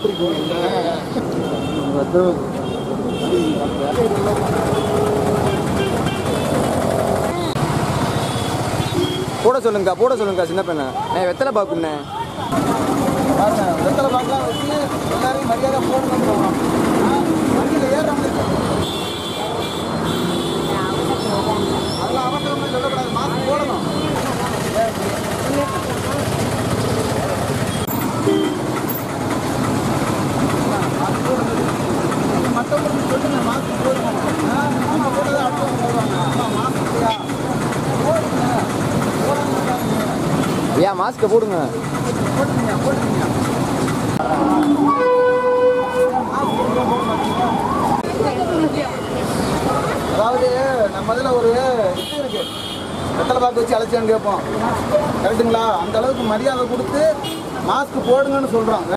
போட சொல்லுங்கக்கா போட சொல்லுங்கக்கா சின்ன பையனை ஏ வெத்தலை பாக்குண்ணே பாருங்க வெத்தலை பாக்கலாம் வச்சு எல்லாரையும் மரியாதை போடணும்னு சொல்றோம் ஆ, வண்டியில் ஏறுறவங்க அதெல்லாம் அவசரம்னு சொல்லக்கூடாது மாஸ்க் போடணும் மற்றவங்களுக்கு சொல்லுங்க மாஸ்க் போடணும் ஆ, நம்ம போட்டதை அடுத்தவங்க போடுவாங்க அம்மா மாஸ்க் இல்லையா போடுங்க போடாம ஐயா மாஸ்க்கை போடுங்க போட்டுங்க போட்டுங்க அதாவது நம்ம இதில் ஒரு இது இருக்கு வெத்தலை பாக்கு வச்சு அழைச்சான்னு கேட்போம் கரெக்டுங்களா அந்த அளவுக்கு மரியாதை கொடுத்து மாஸ்க் போடுங்கன்னு சொல்கிறோம்